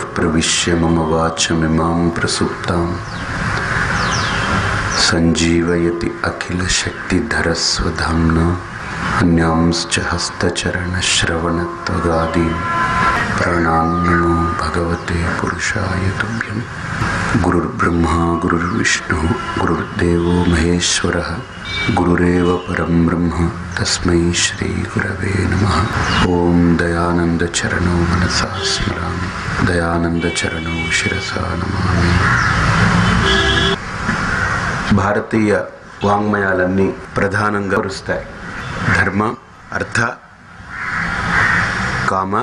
प्रविश्य मम वाचमिमां प्रसुप्तां सञ्जीवयति अखिलशक्तिधरस्वधाम्ना अन्यांश्च हस्तचरणश्रवणत्वगादीन् प्राणान्नमो भगवते पुरुषाय तुभ्यं गुरुर्ब्रह्मा गुरुर्विष्णुः गुरुर्देवो महेश्वरः गुरुरेव परं ब्रह्म तस्मै श्रीगुरवे नमः ॐ दयानन्दचरणौ मनसा स्मरामि दयानन्दचरणौ शिरसा नमामि భారతీయ వాంగ్మయాలన్నీ ప్రధానంగా వరుస్తాయి ధర్మ అర్థ కామ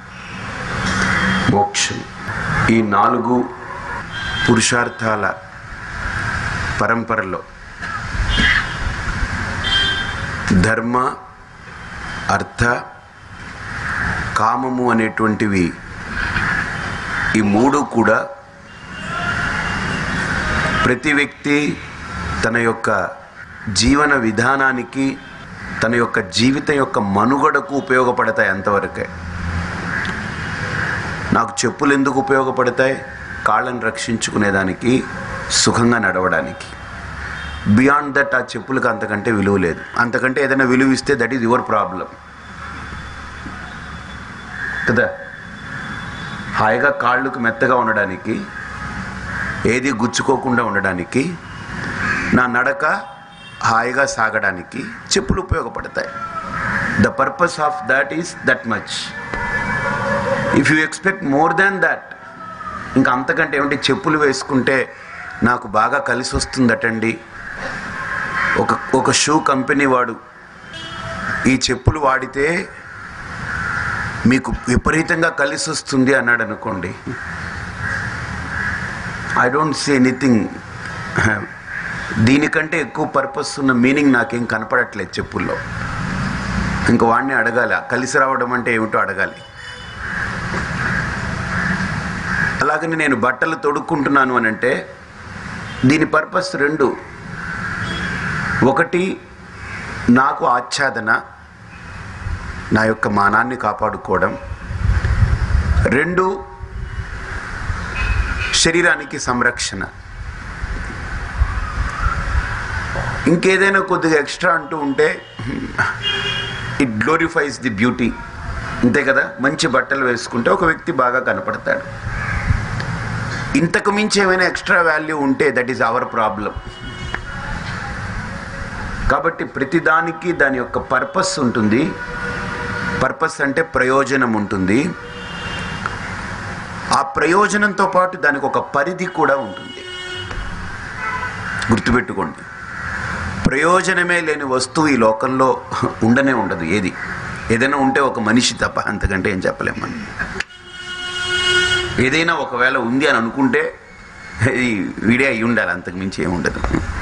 మోక్షం ఈ నాలుగు పురుషార్థాల పరంపరలో ధర్మ అర్థ కామము అనేటువంటివి ఈ మూడు కూడా ప్రతి వ్యక్తి తన యొక్క జీవన విధానానికి తన యొక్క జీవితం యొక్క మనుగడకు ఉపయోగపడతాయి అంతవరకే నాకు చెప్పులు ఎందుకు ఉపయోగపడతాయి కాళ్ళని రక్షించుకునేదానికి సుఖంగా నడవడానికి బియాండ్ దట్ ఆ చెప్పులకు అంతకంటే విలువ లేదు అంతకంటే ఏదైనా విలువ ఇస్తే దట్ ఈజ్ యువర్ ప్రాబ్లం కదా హాయిగా కాళ్ళకు మెత్తగా ఉండడానికి ఏది గుచ్చుకోకుండా ఉండడానికి నా నడక హాయిగా సాగడానికి చెప్పులు ఉపయోగపడతాయి the purpose of that is that much if you expect more than that ఇంకా అంతకంటే ఏమిటి చెప్పులు వేసుకుంటే నాకు బాగా కలిసి వస్తుందటండి ఒక ఒక షూ కంపెనీ వాడు ఈ చెప్పులు వాడితే మీకు విపరీతంగా కలిసి వస్తుంది అన్నాడు అనుకోండి ఐ డోంట్ సీ ఎనీథింగ్ దీనికంటే ఎక్కువ పర్పస్ ఉన్న మీనింగ్ నాకేం కనపడట్లేదు చెప్పుల్లో ఇంకా వాడిని అడగాలి కలిసి రావడం అంటే ఏమిటో అడగాలి అలాగని నేను బట్టలు తొడుక్కుంటున్నాను అని అంటే దీని పర్పస్ రెండు ఒకటి నాకు ఆచ్ఛాదన నా యొక్క మానాన్ని కాపాడుకోవడం రెండు శరీరానికి సంరక్షణ ఇంకేదైనా కొద్దిగా ఎక్స్ట్రా అంటూ ఉంటే ఇట్ గ్లోరిఫైస్ ది బ్యూటీ అంతే కదా మంచి బట్టలు వేసుకుంటే ఒక వ్యక్తి బాగా కనపడతాడు ఇంతకు మించి ఏమైనా ఎక్స్ట్రా వాల్యూ ఉంటే దట్ ఈస్ అవర్ ప్రాబ్లం కాబట్టి ప్రతిదానికి దాని యొక్క పర్పస్ ఉంటుంది పర్పస్ అంటే ప్రయోజనం ఉంటుంది ఆ ప్రయోజనంతో పాటు దానికి ఒక పరిధి కూడా ఉంటుంది గుర్తుపెట్టుకోండి ప్రయోజనమే లేని వస్తువు ఈ లోకంలో ఉండనే ఉండదు ఏది ఏదైనా ఉంటే ఒక మనిషి తప్ప అంతకంటే ఏం చెప్పలేం మనం ఏదైనా ఒకవేళ ఉంది అని అనుకుంటే ఇది వీడే అయి ఉండాలి అంతకు మించి ఏమి ఉండదు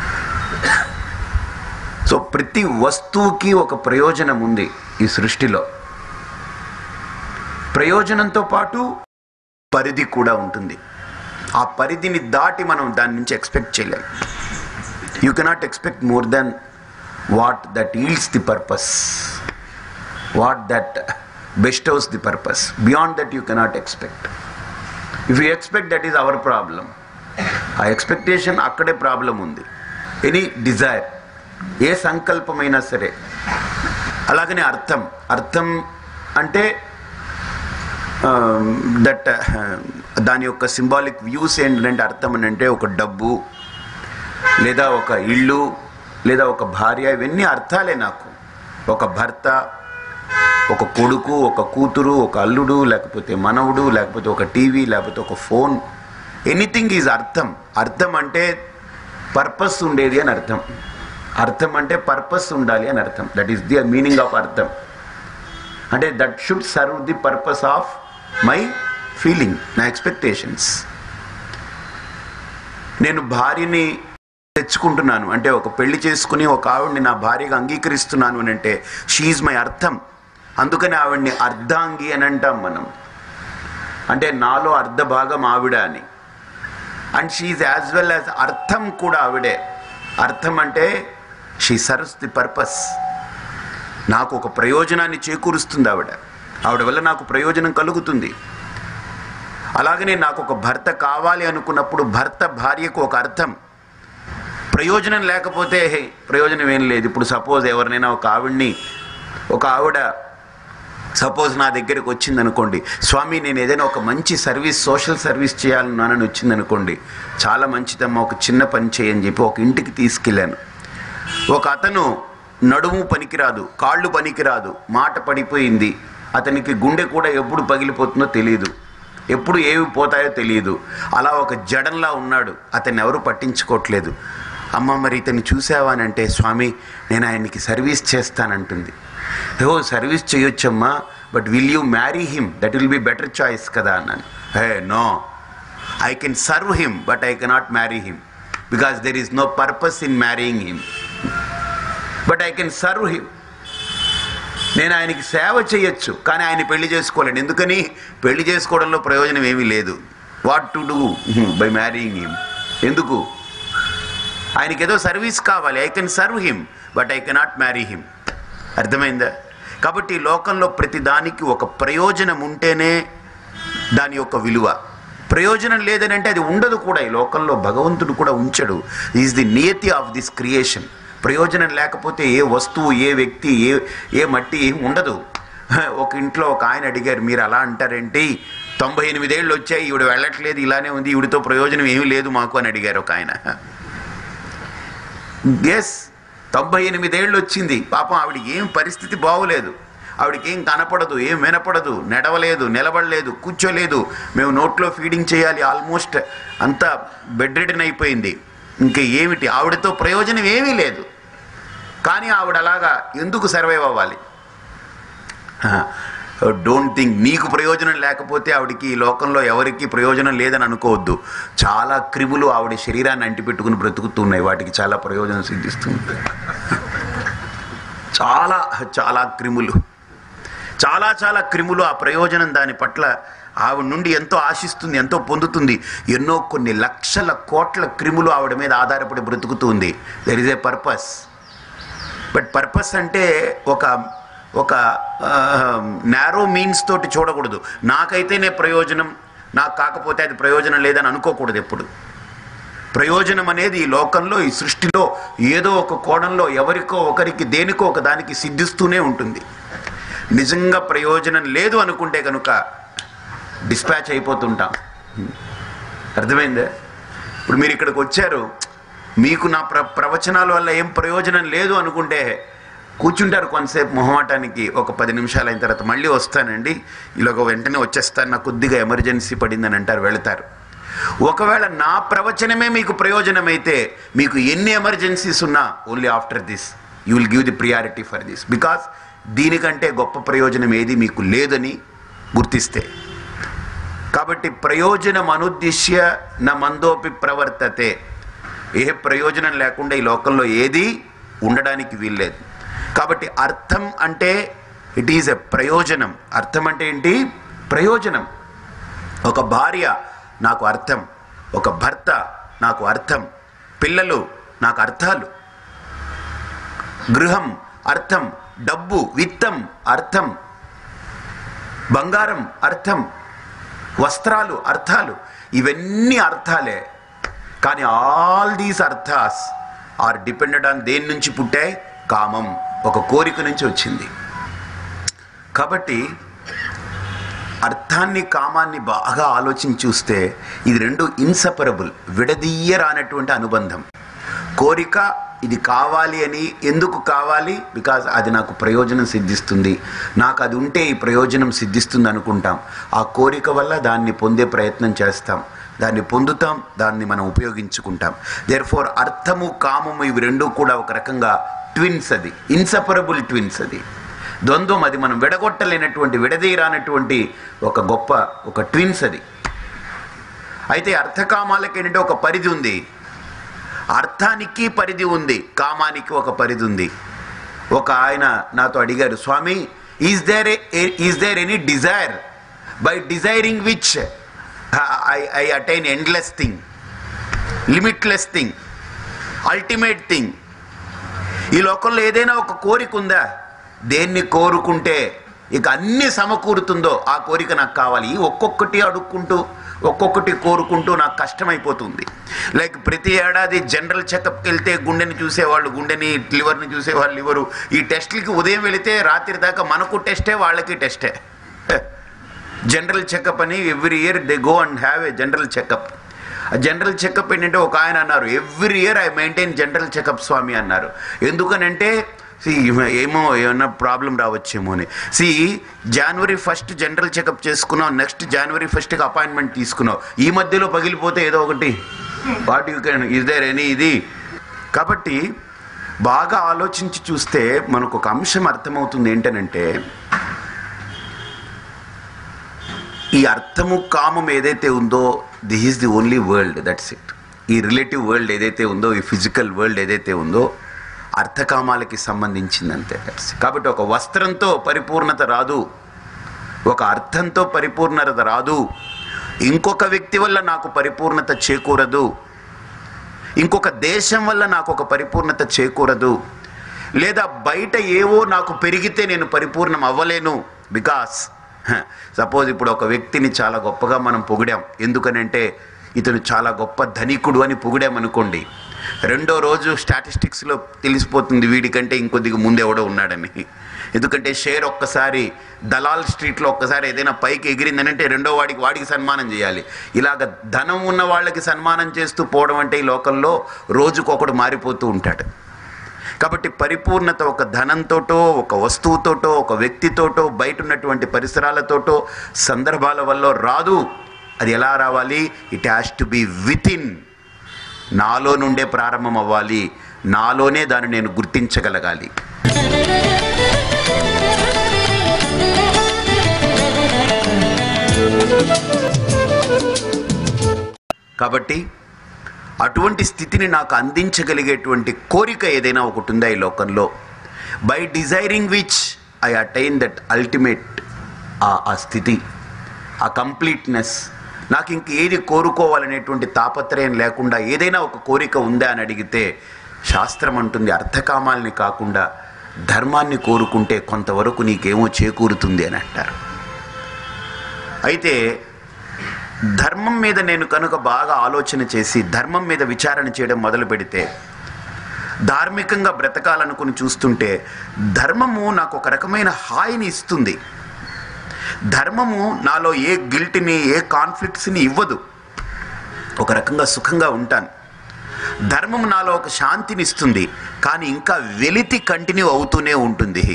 సో ప్రతి వస్తువుకి ఒక ప్రయోజనం ఉంది ఈ సృష్టిలో ప్రయోజనంతో పాటు పరిధి కూడా ఉంటుంది ఆ పరిధిని దాటి మనం దాని నుంచి ఎక్స్పెక్ట్ చేయలేం you cannot expect more than what that yields the purpose what that bestows the purpose beyond that you cannot expect if you expect that is our problem ఆ ఎక్స్పెక్టేషన్ అక్కడే ప్రాబ్లం ఉంది ఎనీ డిజైర్ ఏ సంకల్పమైనా సరే అలాగనే అర్థం అర్థం అంటే దట్ దాని యొక్క సింబాలిక్ వ్యూస్ ఏంటంటే అర్థం అని అంటే ఒక డబ్బు లేదా ఒక ఇల్లు లేదా ఒక భార్య ఇవన్నీ అర్థాలే నాకు ఒక భర్త ఒక కొడుకు ఒక కూతురు ఒక అల్లుడు లేకపోతే మనవుడు లేకపోతే ఒక టీవీ లేకపోతే ఒక ఫోన్ ఎనీథింగ్ ఈజ్ అర్థం అర్థం అంటే పర్పస్ ఉండేది అని అర్థం అర్థం అంటే పర్పస్ ఉండాలి అని అర్థం that is the meaning of అర్థం అంటే that should serve the purpose of my feeling నా ఎక్స్పెక్టేషన్స్ నేను భార్యని తెచ్చుకుంటున్నాను అంటే ఒక పెళ్లి చేసుకుని ఒక ఆవిడ్ని నా భార్యగా అంగీకరిస్తున్నాను అని అంటే షీఈ్ మై అర్థం అందుకని ఆవిడ్ని అర్ధాంగి అని అంటాం మనం అంటే నాలో అర్ధ భాగం ఆవిడ అని and she as well as అర్థం కూడా ఆవిడే అర్థం అంటే షీ సర్వ్స్ ది పర్పస్ నాకు ఒక ప్రయోజనాన్ని చేకూరుస్తుంది ఆవిడ ఆవిడ వల్ల నాకు ప్రయోజనం కలుగుతుంది అలాగనే నాకు ఒక భర్త కావాలి అనుకున్నప్పుడు భర్త భార్యకు ఒక అర్థం ప్రయోజనం లేకపోతే హే, ప్రయోజనం ఏం లేదు ఇప్పుడు సపోజ్ ఎవరినైనా ఒక ఆవిడ్ని ఒక ఆవిడ సపోజ్ నా దగ్గరికి వచ్చింది అనుకోండి స్వామి నేను ఏదైనా ఒక మంచి సర్వీస్ సోషల్ సర్వీస్ చేయాలన్నానని వచ్చింది అనుకోండి చాలా మంచిదమ్మా ఒక చిన్న పని చేయని చెప్పి ఒక ఇంటికి తీసుకెళ్ళాను ఒక అతను నడుము పనికిరాదు కాళ్ళు పనికిరాదు మాట పడిపోయింది అతనికి గుండె కూడా ఎప్పుడు పగిలిపోతుందో తెలియదు ఎప్పుడు ఏవి పోతాయో తెలియదు అలా ఒక జడంలా ఉన్నాడు అతన్ని ఎవరు పట్టించుకోవట్లేదు అమ్మ మరి ఇతన్ని చూసావా అని అంటే స్వామి నేను ఆయనకి సర్వీస్ చేస్తానంటుంది ఓ సర్వీస్ చేయొచ్చమ్మా but will you marry him that will be better choice కదా అన్నాను hey no I can serve him but I cannot marry him because there is no purpose in marrying him but I can serve him నేను ఆయనకి సేవ చేయొచ్చు కానీ ఆయన పెళ్లి చేసుకోలేను ఎందుకని పెళ్లి చేసుకోవడంలో ప్రయోజనం ఏమీ లేదు what to do by marrying him ఎందుకు ఆయనకి ఏదో సర్వీస్ కావాలి I can serve him but I cannot marry him అర్థమైందా కాబట్టి ఈ లోకంలో ప్రతి దానికి ఒక ప్రయోజనం ఉంటేనే దాని యొక్క విలువ ప్రయోజనం లేదని అంటే అది ఉండదు కూడా ఈ లోకంలో భగవంతుడు కూడా ఉంచడు ఈజ్ ది నియతి ఆఫ్ దిస్ క్రియేషన్ ప్రయోజనం లేకపోతే ఏ వస్తువు ఏ వ్యక్తి ఏ ఏ మట్టి ఏం ఉండదు ఒక ఇంట్లో ఒక ఆయన అడిగారు మీరు అలా అంటారేంటి తొంభై ఎనిమిదేళ్ళు వచ్చాయి ఈవిడ వెళ్ళట్లేదు ఇలానే ఉంది ఈవిడతో ప్రయోజనం ఏమీ లేదు మాకు అని అడిగారు ఒక ఆయన ఎస్ తొంభై ఎనిమిదేళ్ళు వచ్చింది పాపం ఆవిడ ఏం పరిస్థితి బాగోలేదు ఆవిడకి ఏం కనపడదు ఏం వినపడదు నడవలేదు నిలబడలేదు కూర్చోలేదు మేము నోట్లో ఫీడింగ్ చేయాలి ఆల్మోస్ట్ అంతా బెడ్ రిటర్న్ అయిపోయింది ఇంకా ఏమిటి ఆవిడతో ప్రయోజనం ఏమీ లేదు కానీ ఆవిడ అలాగా ఎందుకు సర్వైవ్ అవ్వాలి డోంట్ థింక్ నీకు ప్రయోజనం లేకపోతే ఆవిడకి ఈ లోకంలో ఎవరికి ప్రయోజనం లేదని అనుకోవద్దు చాలా క్రిములు ఆవిడ శరీరాన్ని అంటిపెట్టుకుని బ్రతుకుతున్నాయి వాటికి చాలా ప్రయోజనం సిద్ధిస్తుంది చాలా చాలా క్రిములు చాలా చాలా క్రిములు ఆ ప్రయోజనం దాని పట్ల ఆవిడ నుండి ఎంతో ఆశిస్తుంది ఎంతో పొందుతుంది ఎన్నో కొన్ని లక్షల కోట్ల క్రిములు ఆవిడ మీద ఆధారపడి బ్రతుకుతుంది there is a purpose but purpose అంటే ఒక ఒక నేరో మీన్స్ తోటి చూడకూడదు నాకైతేనే ప్రయోజనం నాకు కాకపోతే అది ప్రయోజనం లేదని అనుకోకూడదు ఎప్పుడు ప్రయోజనం అనేది ఈ లోకంలో ఈ సృష్టిలో ఏదో ఒక కోణంలో ఎవరికో ఒకరికి దేనికో ఒక దానికి సిద్ధిస్తూనే ఉంటుంది నిజంగా ప్రయోజనం లేదు అనుకుంటే కనుక డిస్పాచ్ అయిపోతుంటాం అర్థమైందా ఇప్పుడు మీరు ఇక్కడికి వచ్చారు మీకు నా ప్ర ప్రవచనాల వల్ల ఏం ప్రయోజనం లేదు అనుకుంటే కూర్చుంటారు కొంతసేపు మొహమాటానికి ఒక పది నిమిషాలు అయిన తర్వాత మళ్ళీ వస్తానండి ఇలాగ వెంటనే వచ్చేస్తాను నాకు కొద్దిగా ఎమర్జెన్సీ పడిందని అంటారు వెళతారు ఒకవేళ నా ప్రవచనమే మీకు ప్రయోజనమైతే మీకు ఎన్ని ఎమర్జెన్సీస్ ఉన్నా only after this you will give the priority for this because దీనికంటే గొప్ప ప్రయోజనం ఏది మీకు లేదని గుర్తిస్తే కాబట్టి ప్రయోజనం అనుద్దిశ్య నా మందోపి ప్రవర్తతే ఏ ప్రయోజనం లేకుండా ఈ లోకంలో ఏది ఉండడానికి వీల్లేదు కాబట్టి అర్థం అంటే ఇట్ ఈజ్ ఎ ప్రయోజనం అర్థం అంటే ఏంటి ప్రయోజనం ఒక భార్య నాకు అర్థం ఒక భర్త నాకు అర్థం పిల్లలు నాకు అర్థాలు గృహం అర్థం డబ్బు విత్తం అర్థం బంగారం అర్థం వస్త్రాలు అర్థాలు ఇవన్నీ అర్థాలే కానీ ఆల్ దీస్ అర్థాస్ ఆర్ డిపెండెడ్ ఆన్ దేని నుంచి పుట్టాయి కామం ఒక కోరిక నుంచి వచ్చింది కాబట్టి అర్థాన్ని కామాన్ని బాగా ఆలోచించి చూస్తే ఇది రెండు ఇన్సపరబుల్ విడదీయరానటువంటి అనుబంధం కోరిక ఇది కావాలి అని ఎందుకు కావాలి బికాజ్ అది నాకు ప్రయోజనం సిద్ధిస్తుంది నాకు అది ఉంటే ఈ ప్రయోజనం సిద్ధిస్తుంది అనుకుంటాం ఆ కోరిక వల్ల దాన్ని పొందే ప్రయత్నం చేస్తాం దాన్ని పొందుతాం దాన్ని మనం ఉపయోగించుకుంటాం దేర్ ఫోర్ అర్థము కామము ఇవి రెండు కూడా ఒక రకంగా ట్విన్స్ అది ఇన్సపరబుల్ ట్విన్స్ అది ద్వంద్వం అది మనం విడగొట్టలేనటువంటి విడదీయరానటువంటి ఒక గొప్ప ఒక ట్విన్స్ అది అయితే అర్థకామాలకి ఏంటంటే ఒక పరిధి ఉంది అర్థానికి పరిధి ఉంది కామానికి ఒక పరిధి ఉంది ఒక ఆయన నాతో అడిగారు Swami is there is there any desire by desiring which I I attain endless thing limitless thing ultimate thing ఈ లోకంలో ఏదైనా ఒక కోరిక ఉందా దేన్ని కోరుకుంటే ఇక అన్ని సమకూరుతుందో ఆ కోరిక నాకు కావాలి ఈ ఒక్కొక్కటి అడుక్కుంటూ ఒక్కొక్కటి కోరుకుంటూ నాకు కష్టమైపోతుంది లైక్ ప్రతి ఏడాది జనరల్ చెకప్కి వెళ్తే గుండెని చూసేవాళ్ళు గుండెని లివర్ని చూసేవాళ్ళు లివరు ఈ టెస్ట్లకి ఉదయం వెళితే రాత్రి దాకా మనకు టెస్టే వాళ్ళకి టెస్టే జనరల్ చెకప్ అని every year they go and have a general checkup ఆ జనరల్ చెకప్ ఏంటంటే ఒక ఆయన అన్నారు every year I maintain general checkup Swami అన్నారు ఎందుకనంటే సి ఏమో ఏమన్నా ప్రాబ్లం రావచ్చేమో అని see January first general checkup చేసుకున్నావు నెక్స్ట్ జనవరి ఫస్ట్కి అపాయింట్మెంట్ తీసుకున్నావు ఈ మధ్యలో పగిలిపోతే ఏదో ఒకటి what you can is there any ఇది కాబట్టి బాగా ఆలోచించి చూస్తే మనకు ఒక అంశం అర్థమవుతుంది ఏంటనంటే ఈ అర్థము కామం ఏదైతే ఉందో this is the only world that's it ఈ రిలేటివ్ వరల్డ్ ఏదైతే ఉందో ఈ ఫిజికల్ వరల్డ్ ఏదైతే ఉందో అర్థకామాలకి సంబంధించిందంతే దట్స్ కాబట్టి ఒక వస్త్రంతో పరిపూర్ణత రాదు ఒక అర్థంతో పరిపూర్ణత రాదు ఇంకొక వ్యక్తి వల్ల నాకు పరిపూర్ణత చేకూరదు ఇంకొక దేశం వల్ల నాకు ఒక పరిపూర్ణత చేకూరదు లేదా బయట ఏవో నాకు పెరిగితే నేను పరిపూర్ణం అవ్వలేను బికాస్ సపోజ్ ఇప్పుడు ఒక వ్యక్తిని చాలా గొప్పగా మనం పొగిడాం ఎందుకనంటే ఇతను చాలా గొప్ప ధనికుడు అని పొగిడామనుకోండి రెండో రోజు స్టాటిస్టిక్స్లో తెలిసిపోతుంది వీడికంటే ఇంకొద్దిగా ముందెవడో ఉన్నాడని ఎందుకంటే షేర్ ఒక్కసారి దలాల్ స్ట్రీట్లో ఒక్కసారి ఏదైనా పైకి ఎగిరిందనంటే రెండో వాడికి వాడికి సన్మానం చేయాలి ఇలాగ ధనం ఉన్న వాళ్ళకి సన్మానం చేస్తూ పోవడం అంటే ఈ లోకంలో రోజుకొకడు మారిపోతూ ఉంటాడు కాబట్టి పరిపూర్ణత ఒక ధనంతోటో ఒక వస్తువుతోటో ఒక వ్యక్తితోటో బయట ఉన్నటువంటి పరిసరాలతోటో సందర్భాల వల్ల రాదు అది ఎలా రావాలి it has to be within నాలో నుండే ప్రారంభం అవ్వాలి నాలోనే దాన్ని నేను గుర్తించగలగాలి కాబట్టి అటువంటి స్థితిని నాకు అందించగలిగేటువంటి కోరిక ఏదైనా ఒకటి ఉందా ఈ లోకంలో by desiring which I attain that ultimate ఆ స్థితి ఆ కంప్లీట్నెస్ నాకు ఇంక ఏది కోరుకోవాలనేటువంటి తాపత్రయం లేకుండా ఏదైనా ఒక కోరిక ఉందా అని అడిగితే శాస్త్రం అంటుంది అర్థకామాల్ని కాకుండా ధర్మాన్ని కోరుకుంటే కొంతవరకు నీకేమో చేకూరుతుంది అని అంటారు అయితే ధర్మం మీద నేను కనుక బాగా ఆలోచన చేసి ధర్మం మీద విచారణ చేయడం మొదలు పెడితే ధార్మికంగా బ్రతకాలనుకుని చూస్తుంటే ధర్మము నాకు ఒక రకమైన హాయిని ఇస్తుంది ధర్మము నాలో ఏ గిల్ట్ని ఏ కాన్ఫ్లిక్ట్స్ని ఇవ్వదు ఒక రకంగా సుఖంగా ఉంటాను ధర్మము నాలో ఒక శాంతిని ఇస్తుంది కానీ ఇంకా వెలితి కంటిన్యూ అవుతూనే ఉంటుంది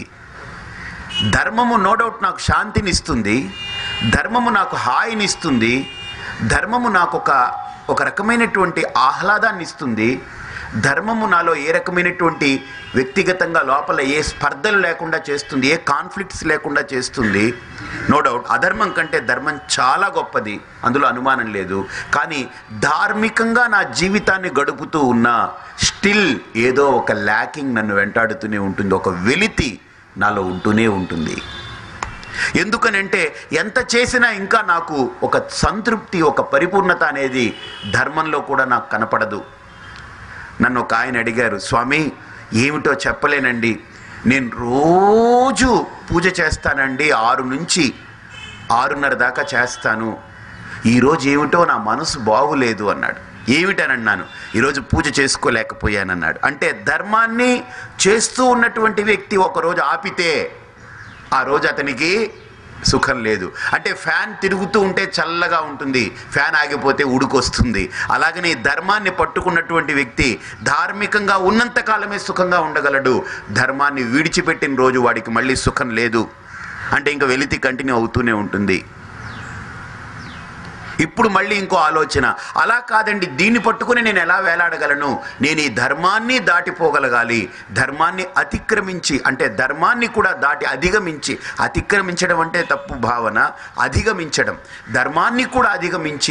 ధర్మము నో డౌట్ నాకు శాంతిని ఇస్తుంది ధర్మము నాకు హాయిని ఇస్తుంది ధర్మము నాకు ఒక ఒక రకమైనటువంటి ఆహ్లాదాన్ని ఇస్తుంది ధర్మము నాలో ఏ రకమైనటువంటి వ్యక్తిగతంగా లోపల ఏ స్పర్ధలు లేకుండా చేస్తుంది ఏ కాన్ఫ్లిక్ట్స్ లేకుండా చేస్తుంది నో డౌట్ అధర్మం కంటే ధర్మం చాలా గొప్పది అందులో అనుమానం లేదు కానీ ధార్మికంగా నా జీవితాన్ని గడుపుతూ ఉన్నా స్టిల్ ఏదో ఒక ల్యాకింగ్ నన్ను వెంటాడుతూనే ఉంటుంది ఒక వెలితి నాలో ఉంటూనే ఉంటుంది ఎందుకనంటే ఎంత చేసినా ఇంకా నాకు ఒక సంతృప్తి ఒక పరిపూర్ణత అనేది ధర్మంలో కూడా నాకు కనపడదు నన్ను ఒక ఆయన అడిగారు స్వామి ఏమిటో చెప్పలేనండి నేను రోజు పూజ చేస్తానండి ఆరు నుంచి ఆరున్నర దాకా చేస్తాను ఈరోజు ఏమిటో నా మనసు బాగులేదు అన్నాడు ఏమిటని అన్నాను ఈరోజు పూజ చేసుకోలేకపోయానన్నాడు అంటే ధర్మాన్ని చేస్తూ ఉన్నటువంటి వ్యక్తి ఒకరోజు ఆపితే ఆ రోజు అతనికి సుఖం లేదు అంటే ఫ్యాన్ తిరుగుతూ ఉంటే చల్లగా ఉంటుంది ఫ్యాన్ ఆగిపోతే ఉడుకొస్తుంది అలాగనే ఈ ధర్మాన్ని పట్టుకున్నటువంటి వ్యక్తి ధార్మికంగా ఉన్నంత కాలమే సుఖంగా ఉండగలడు ధర్మాన్ని విడిచిపెట్టిన రోజు వాడికి మళ్ళీ సుఖం లేదు అంటే ఇంకా వెలితి కంటిన్యూ అవుతూనే ఉంటుంది ఇప్పుడు మళ్ళీ ఇంకో ఆలోచన అలా కాదండి దీన్ని పట్టుకుని నేను ఎలా వేలాడగలను నేను ఈ ధర్మాన్ని దాటిపోగలగాలి ధర్మాన్ని అతిక్రమించి అంటే ధర్మాన్ని కూడా దాటి అధిగమించి అతిక్రమించడం అంటే తప్పు భావన అధిగమించడం ధర్మాన్ని కూడా అధిగమించి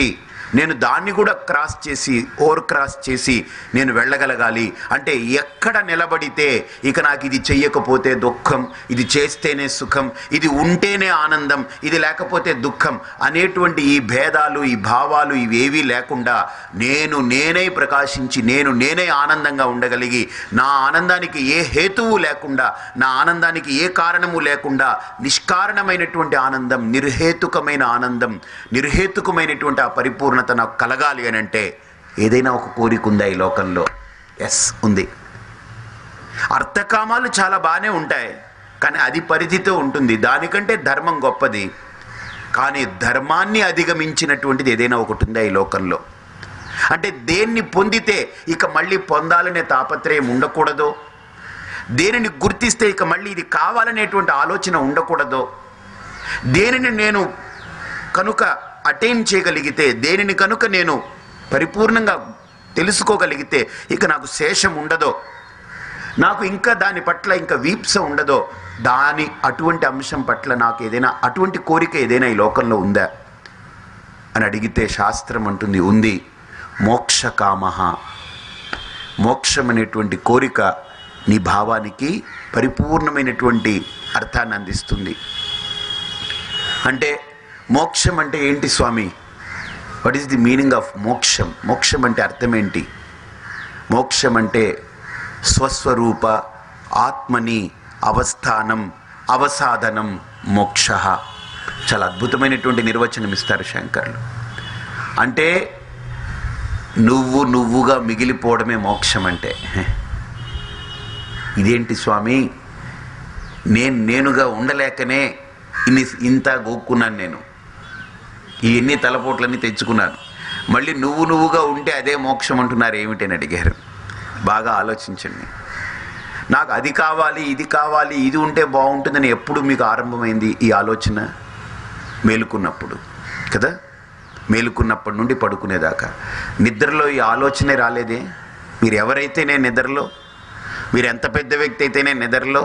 నేను దాన్ని కూడా క్రాస్ చేసి ఓవర్ క్రాస్ చేసి నేను వెళ్ళగలగాలి అంటే ఎక్కడ నిలబడితే ఇక నాకు ఇది చెయ్యకపోతే దుఃఖం ఇది చేస్తేనే సుఖం ఇది ఉంటేనే ఆనందం ఇది లేకపోతే దుఃఖం అనేటువంటి ఈ భేదాలు ఈ భావాలు ఇవేవీ లేకుండా నేను నేనే ప్రకాశించి నేను నేనే ఆనందంగా ఉండగలిగి నా ఆనందానికి ఏ హేతువు లేకుండా నా ఆనందానికి ఏ కారణము లేకుండా నిష్కారణమైనటువంటి ఆనందం నిర్హేతుకమైన ఆనందం నిర్హేతుకమైనటువంటి ఆ పరిపూర్ణత నాకు కలగాలి అని అంటే ఏదైనా ఒక కోరిక ఉందా ఈ లోకంలో ఎస్ ఉంది అర్థకామాలు చాలా బాగానే ఉంటాయి కానీ అది పరిధితో ఉంటుంది దానికంటే ధర్మం గొప్పది కానీ ధర్మాన్ని అధిగమించినటువంటిది ఏదైనా ఒకటి ఉందా ఈ లోకంలో అంటే దేన్ని పొందితే ఇక మళ్ళీ పొందాలనే తాపత్రయం ఉండకూడదో దేనిని గుర్తిస్తే ఇక మళ్ళీ ఇది కావాలనేటువంటి ఆలోచన ఉండకూడదో దేనిని నేను కనుక అటైన్ చేయగలిగితే దేనిని కనుక నేను పరిపూర్ణంగా తెలుసుకోగలిగితే ఇక నాకు శేషం ఉండదో నాకు ఇంకా దాని పట్ల ఇంకా వీప్స ఉండదో దాని అటువంటి అంశం పట్ల నాకు ఏదైనా అటువంటి కోరిక ఏదైనా ఈ లోకంలో ఉందా అని అడిగితే శాస్త్రం అంటుంది ఉంది మోక్షకామ మోక్షం అనేటువంటి కోరిక నీ భావానికి పరిపూర్ణమైనటువంటి అర్థాన్ని అందిస్తుంది అంటే మోక్షం అంటే ఏంటి స్వామి what is the meaning of moksham మోక్షం అంటే అర్థం ఏంటి మోక్షం అంటే స్వస్వరూప ఆత్మని అవస్థానం అవసాధనం మోక్ష చాలా అద్భుతమైనటువంటి నిర్వచనం ఇస్తారు శంకర్లు అంటే నువ్వు నువ్వుగా మిగిలిపోవడమే మోక్షం అంటే ఇదేంటి స్వామి నేను నేనుగా ఉండలేకనే ఇన్ని ఇంత గోక్కున్నాను నేను ఈ ఎన్ని తలపోట్లన్నీ తెచ్చుకున్నాను మళ్ళీ నువ్వు నువ్వుగా ఉంటే అదే మోక్షం అంటున్నారు ఏమిటని అడిగారు బాగా ఆలోచించండి నాకు అది కావాలి ఇది కావాలి ఇది ఉంటే బాగుంటుందని ఎప్పుడు మీకు ఆరంభమైంది ఈ ఆలోచన మేలుకున్నప్పుడు కదా మేలుకున్నప్పటి నుండి పడుకునేదాకా నిద్రలో ఈ ఆలోచనే రాలేదే మీరు ఎవరైతేనే నిద్రలో మీరు ఎంత పెద్ద వ్యక్తి అయితేనే నిద్రలో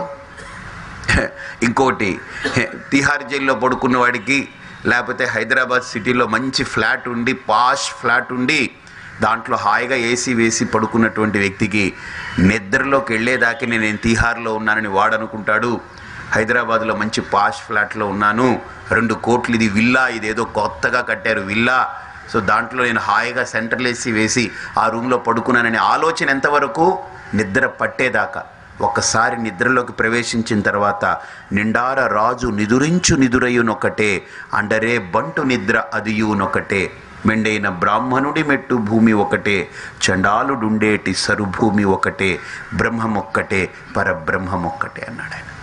ఇంకోటి తిహార్ జైల్లో పడుకున్న వాడికి లేకపోతే హైదరాబాద్ సిటీలో మంచి ఫ్లాట్ ఉండి పాష్ ఫ్లాట్ ఉండి దాంట్లో హాయిగా ఏసీ వేసి పడుకున్నటువంటి వ్యక్తికి నిద్రలోకి వెళ్ళేదాకా నేను తిహార్లో ఉన్నానని వాడు అనుకుంటాడు హైదరాబాద్లో మంచి పాష్ ఫ్లాట్లో ఉన్నాను రెండు కోట్లు ఇది విల్లా ఇదేదో కొత్తగా కట్టారు విల్లా సో దాంట్లో నేను హాయిగా సెంట్రల్ ఏసీ వేసి ఆ రూమ్లో పడుకున్నాననే ఆలోచన ఎంతవరకు నిద్ర పట్టేదాకా ఒక్కసారి నిద్రలోకి ప్రవేశించిన తర్వాత నిండార రాజు నిదురించు నిదురయునొకటే అండరే బంటు నిద్ర అదియునొకటే మెండైన బ్రాహ్మణుడి మెట్టు భూమి ఒకటే చండాలుడుండేటి సరుభూమి ఒకటే బ్రహ్మమొక్కటే పరబ్రహ్మమొక్కటే అన్నాడు ఆయన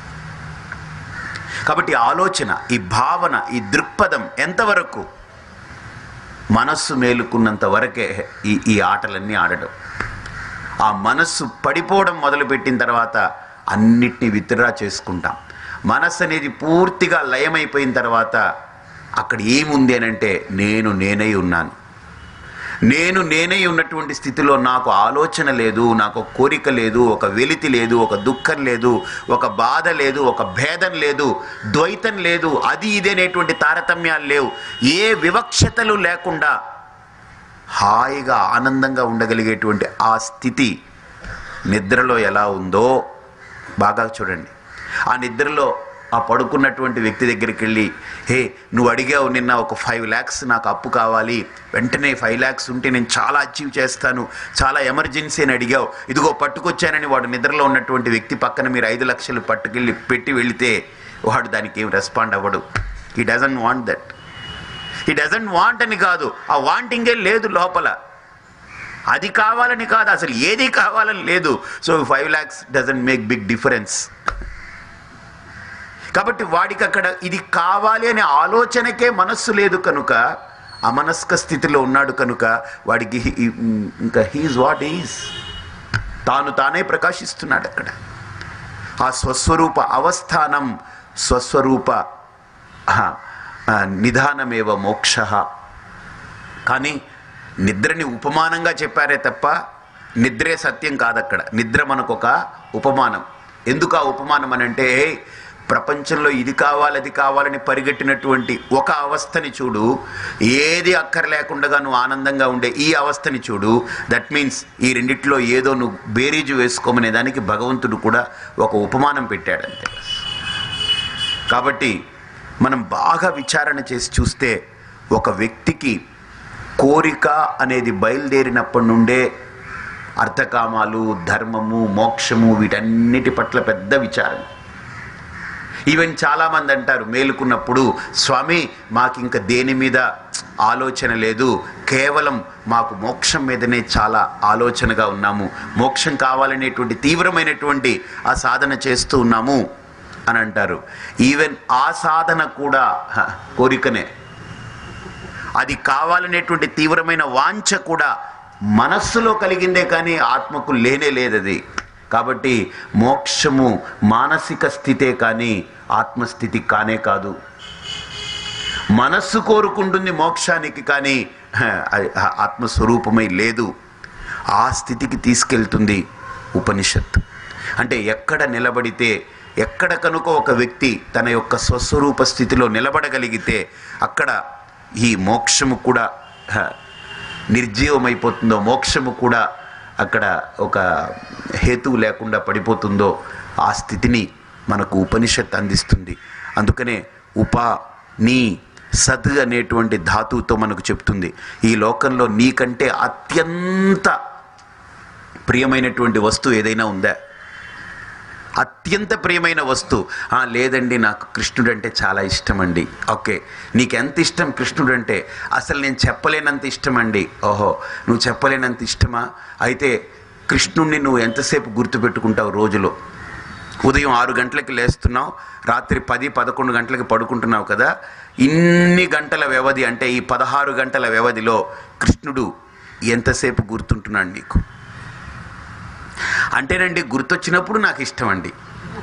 కాబట్టి ఈ ఆలోచన ఈ భావన ఈ దృక్పథం ఎంతవరకు మనస్సు మేలుకున్నంత వరకే ఈ ఈ ఆటలన్నీ ఆడడం ఆ మనస్సు పడిపోవడం మొదలుపెట్టిన తర్వాత అన్నిటినీ విత్డ్రా చేసుకుంటాం మనస్సు అనేది పూర్తిగా లయమైపోయిన తర్వాత అక్కడ ఏముంది అని అంటే నేను నేనై ఉన్నాను నేను నేనే ఉన్నటువంటి స్థితిలో నాకు ఆలోచన లేదు నాకు ఒక కోరిక లేదు ఒక వెలితి లేదు ఒక దుఃఖం లేదు ఒక బాధ లేదు ఒక భేదం లేదు ద్వైతం లేదు అది ఇది అనేటువంటి తారతమ్యాలు లేవు ఏ వివక్షతలు లేకుండా హాయిగా ఆనందంగా ఉండగలిగేటువంటి ఆ స్థితి నిద్రలో ఎలా ఉందో బాగా చూడండి ఆ నిద్రలో ఆ పడుకున్నటువంటి వ్యక్తి దగ్గరికి వెళ్ళి హే నువ్వు అడిగావు నిన్న ఒక ఫైవ్ ల్యాక్స్ నాకు అప్పు కావాలి వెంటనే ఫైవ్ ల్యాక్స్ ఉంటే నేను చాలా అచీవ్ చేస్తాను చాలా ఎమర్జెన్సీ అని అడిగావు ఇదిగో పట్టుకొచ్చానని వాడు నిద్రలో ఉన్నటువంటి వ్యక్తి పక్కన మీరు ఐదు లక్షలు పట్టుకెళ్ళి పెట్టి వెళితే వాడు దానికి ఏం రెస్పాండ్ అవ్వడు he doesn't want that he doesn't want అని కాదు ఆ వాంటింగే లేదు లోపల అది కావాలని కాదు అసలు ఏది కావాలని లేదు so five lakhs doesn't make big difference కాబట్టి వాడికి అక్కడ ఇది కావాలి అనే ఆలోచనకే మనస్సు లేదు కనుక అమనస్క స్థితిలో ఉన్నాడు కనుక వాడికి హి- ఈ- ఇంకా హీజ్ వాట్ ఈజ్ తాను తానే ప్రకాశిస్తున్నాడు అక్కడ ఆ స్వస్వరూప అవస్థానం స్వస్వరూప ఆ, ఆ, నిధానమేవ మోక్ష కానీ నిద్రని ఉపమానంగా చెప్పారే తప్ప నిద్రే సత్యం కాదక్కడ నిద్ర మనకు ఒక ఉపమానం ఎందుకు ఆ ఉపమానం అని అంటే ప్రపంచంలో ఇది కావాలి అది కావాలని పరిగెట్టినటువంటి ఒక అవస్థని చూడు ఏది అక్కర లేకుండా నువ్వు ఆనందంగా ఉండే ఈ అవస్థని చూడు దట్ మీన్స్ ఈ రెండిట్లో ఏదో నువ్వు బేరీజు వేసుకోమనే దానికి భగవంతుడు కూడా ఒక ఉపమానం పెట్టాడంతే కాబట్టి మనం బాగా విచారణ చేసి చూస్తే ఒక వ్యక్తికి కోరిక అనేది బయలుదేరినప్పటి నుండే అర్థకామాలు ధర్మము మోక్షము వీటన్నిటి పట్ల పెద్ద విచారణ ఈవెన్ చాలామంది అంటారు మేలుకున్నప్పుడు స్వామి మాకు ఇంకా దేని మీద ఆలోచన లేదు కేవలం మాకు మోక్షం మీదనే చాలా ఆలోచనగా ఉన్నాము మోక్షం కావాలనేటువంటి తీవ్రమైనటువంటి ఆ సాధన చేస్తూ ఉన్నాము అని అంటారు ఈవెన్ ఆ సాధన కూడా హ, కోరికనే అది కావాలనేటువంటి తీవ్రమైన వాంఛ కూడా మనస్సులో కలిగిందే కానీ ఆత్మకు లేనే లేదది కాబట్టి మోక్షము మానసిక స్థితే కానీ ఆత్మస్థితి కానే కాదు మనస్సు కోరుకుంటుంది మోక్షానికి కానీ హ, అది ఆత్మస్వరూపమై లేదు ఆ స్థితికి తీసుకెళ్తుంది ఉపనిషత్ అంటే ఎక్కడ నిలబడితే ఎక్కడ కనుక ఒక వ్యక్తి తన యొక్క స్వస్వరూప స్థితిలో నిలబడగలిగితే అక్కడ ఈ మోక్షము కూడా హ, నిర్జీవమైపోతుందో మోక్షము కూడా అక్కడ ఒక హేతువు లేకుండా పడిపోతుందో ఆ స్థితిని మనకు ఉపనిషత్ అందిస్తుంది అందుకనే ఉపా నీ సత్ అనేటువంటి ధాతువుతో మనకు చెప్తుంది ఈ లోకంలో నీకంటే అత్యంత ప్రియమైనటువంటి వస్తువు ఏదైనా ఉందా అత్యంత ప్రియమైన వస్తువు "ఆ, లేదండి నాకు కృష్ణుడు అంటే చాలా ఇష్టం అండి ఓకే నీకు ఎంత ఇష్టం కృష్ణుడు అంటే అసలు నేను చెప్పలేనంత ఇష్టం అండి ఓహో నువ్వు చెప్పలేనంత ఇష్టమా అయితే కృష్ణుణ్ణి నువ్వు ఎంతసేపు గుర్తుపెట్టుకుంటావు రోజులో ఉదయం ఆరు గంటలకి లేస్తున్నావు రాత్రి పది పదకొండు గంటలకి పడుకుంటున్నావు కదా ఇన్ని గంటల వ్యవధి అంటే ఈ పదహారు గంటల వ్యవధిలో కృష్ణుడు ఎంతసేపు గుర్తుంటున్నాడు నీకు అంటేనండి గుర్తొచ్చినప్పుడు నాకు ఇష్టం అండి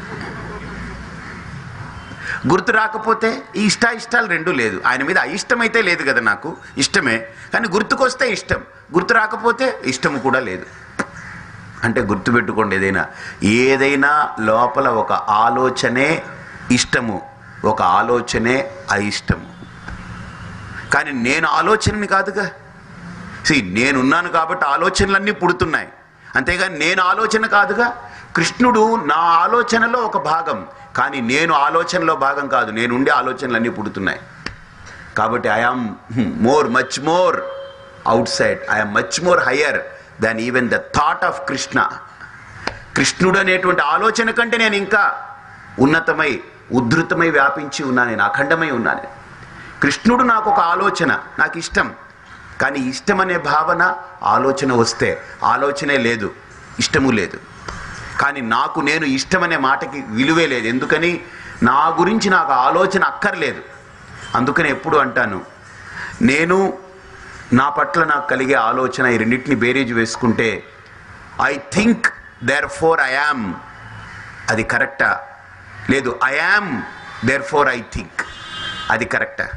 గుర్తు రాకపోతే ఈ ఇష్ట ఇష్టాలు రెండూ లేదు ఆయన మీద అయిష్టం అయితే లేదు కదా నాకు ఇష్టమే కానీ గుర్తుకొస్తే ఇష్టం గుర్తు రాకపోతే ఇష్టము కూడా లేదు అంటే గుర్తుపెట్టుకోండి ఏదైనా ఏదైనా లోపల ఒక ఆలోచనే ఇష్టము ఒక ఆలోచనే అయిష్టము కానీ నేను ఆలోచనని కాదుగా సి నేనున్నాను కాబట్టి ఆలోచనలన్నీ పుడుతున్నాయి అంతేగాని నేను ఆలోచన కాదుగా కృష్ణుడు నా ఆలోచనలో ఒక భాగం కానీ నేను ఆలోచనలో భాగం కాదు నేను ఉండే ఆలోచనలన్నీ పుడుతున్నాయి కాబట్టి I am more much more outside I'm much more higher than even the thought of Krishna కృష్ణుడు అనేటువంటి ఆలోచన కంటే నేను ఇంకా ఉన్నతమై ఉద్ధృతమై వ్యాపించి ఉన్నాను నేను అఖండమై ఉన్నాను కృష్ణుడు నాకు ఒక ఆలోచన నాకు ఇష్టం కానీ ఇష్టం అనే భావన ఆలోచన వస్తే ఆలోచనే లేదు ఇష్టము లేదు కానీ నాకు నేను ఇష్టం అనే మాటకి విలువే లేదు ఎందుకని నా గురించి నాకు ఆలోచన అక్కర్లేదు అందుకని ఎప్పుడు అంటాను నేను నా పట్ల నాకు కలిగే ఆలోచన ఈ రెండింటిని బేరీజ్ వేసుకుంటే I think therefore I am అది కరెక్టా లేదు I am therefore I think అది కరెక్టా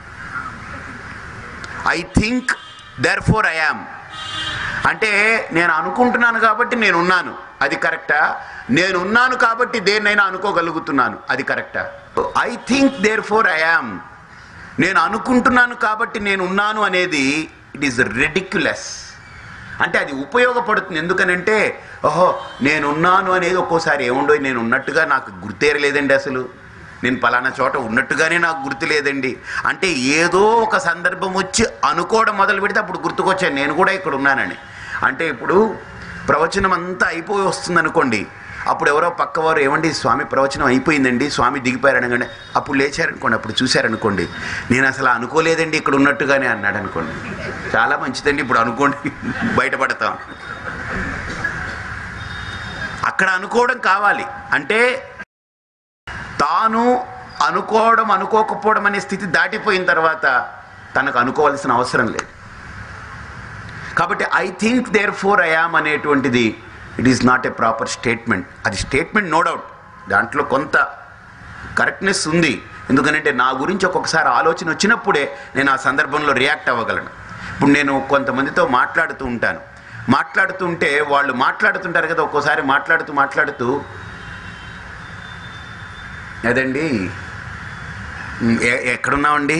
I think therefore I am అంటే నేను అనుకుంటున్నాను కాబట్టి నేను ఉన్నాను అది కరెక్టా నేను ఉన్నాను కాబట్టి దేన్నైనా అనుకోగలుగుతున్నాను అది కరెక్టా I think therefore I am నేను అనుకుంటున్నాను కాబట్టి నేను ఉన్నాను అనేది ఇట్ ఈస్ రెడిక్యులస్ అంటే అది ఉపయోగపడుతుంది ఎందుకనంటే ఓహో నేనున్నాను అనేది ఒక్కోసారి ఏముండో నేను ఉన్నట్టుగా నాకు గుర్తేరలేదండి అసలు నేను పలానా చోట ఉన్నట్టుగానే నాకు గుర్తు లేదండి అంటే ఏదో ఒక సందర్భం వచ్చి అనుకోవడం మొదలు పెడితే అప్పుడు గుర్తుకొచ్చాను నేను కూడా ఇక్కడ ఉన్నానని అంటే ఇప్పుడు ప్రవచనం అంతా అయిపోయి వస్తుంది అనుకోండి అప్పుడు ఎవరో పక్కవారు ఏమండి స్వామి ప్రవచనం అయిపోయిందండి స్వామి దిగిపోయారు అనగానే అప్పుడు లేచారనుకోండి అప్పుడు చూశారనుకోండి నేను అసలు అనుకోలేదండి ఇక్కడ ఉన్నట్టుగానే అన్నాడు అనుకోండి చాలా మంచిదండి ఇప్పుడు అనుకోండి బయటపడతాం అక్కడ అనుకోవడం కావాలి అంటే తాను అనుకోవడం అనుకోకపోవడం అనే స్థితి దాటిపోయిన తర్వాత తనకు అనుకోవాల్సిన అవసరం లేదు కాబట్టి I think therefore I am అనేటువంటిది it is not a proper statement అది స్టేట్మెంట్ నో డౌట్ దాంట్లో కొంత కరెక్ట్నెస్ ఉంది ఎందుకంటే నా గురించి ఒక్కొక్కసారి ఆలోచన వచ్చినప్పుడే నేను ఆ సందర్భంలో రియాక్ట్ అవ్వగలను ఇప్పుడు నేను కొంతమందితో మాట్లాడుతూ ఉంటాను మాట్లాడుతుంటే వాళ్ళు మాట్లాడుతుంటారు కదా ఒక్కోసారి మాట్లాడుతూ మాట్లాడుతూ అదండి ఉమ్, ఎ- ఎక్కడున్నామండి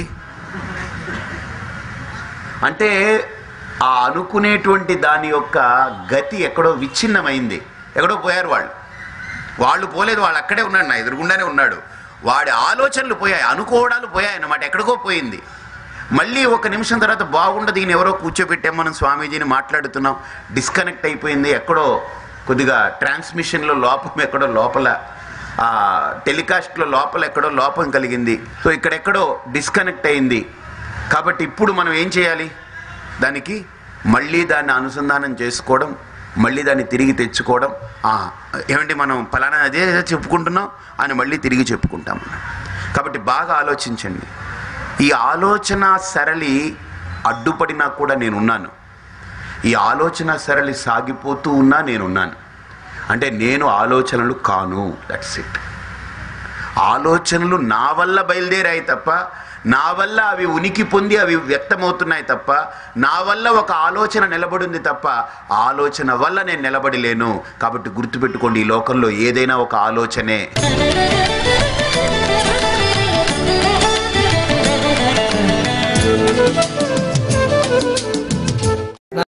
అంటే ఆ అనుకునేటువంటి దాని యొక్క గతి ఎక్కడో విచ్ఛిన్నమైంది ఎక్కడో పోయారు వాళ్ళు వాళ్ళు పోలేదు వాళ్ళు అక్కడే ఉన్నాడు నా ఎదురుగుండానే ఉన్నాడు వాడి ఆలోచనలు పోయాయి అనుకోవడాలు పోయాయి అన్నమాట ఎక్కడికో పోయింది మళ్ళీ ఒక నిమిషం తర్వాత బాగుండదు ఈయన ఎవరో కూర్చోబెట్టాం మనం స్వామీజీని మాట్లాడుతున్నాం డిస్కనెక్ట్ అయిపోయింది ఎక్కడో కొద్దిగా ట్రాన్స్మిషన్లో లోపం ఎక్కడో లోపల ఆ టెలికాస్ట్లో లోపల ఎక్కడో లోపం కలిగింది సో ఇక్కడెక్కడో డిస్కనెక్ట్ అయింది కాబట్టి ఇప్పుడు మనం ఏం చేయాలి దానికి మళ్ళీ దాన్ని అనుసంధానం చేసుకోవడం మళ్ళీ దాన్ని తిరిగి తెచ్చుకోవడం ఆ, ఏమంటే మనం ఫలానా అదే చెప్పుకుంటున్నాం అని మళ్ళీ తిరిగి చెప్పుకుంటాం మనం కాబట్టి బాగా ఆలోచించండి ఈ ఆలోచన సరళి అడ్డుపడినా కూడా నేనున్నాను ఈ ఆలోచన సరళి సాగిపోతూ ఉన్నా నేనున్నాను అంటే నేను ఆలోచనలు కాను దట్స్ ఇట్ ఆలోచనలు నా వల్ల బయలుదేరాయి తప్ప నా వల్ల అవి ఉనికి పొంది అవి వ్యక్తమవుతున్నాయి తప్ప నా వల్ల ఒక ఆలోచన నిలబడింది తప్ప ఆలోచన వల్ల నేను నిలబడి లేను కాబట్టి గుర్తుపెట్టుకోండి ఈ లోకంలో ఏదైనా ఒక ఆలోచనే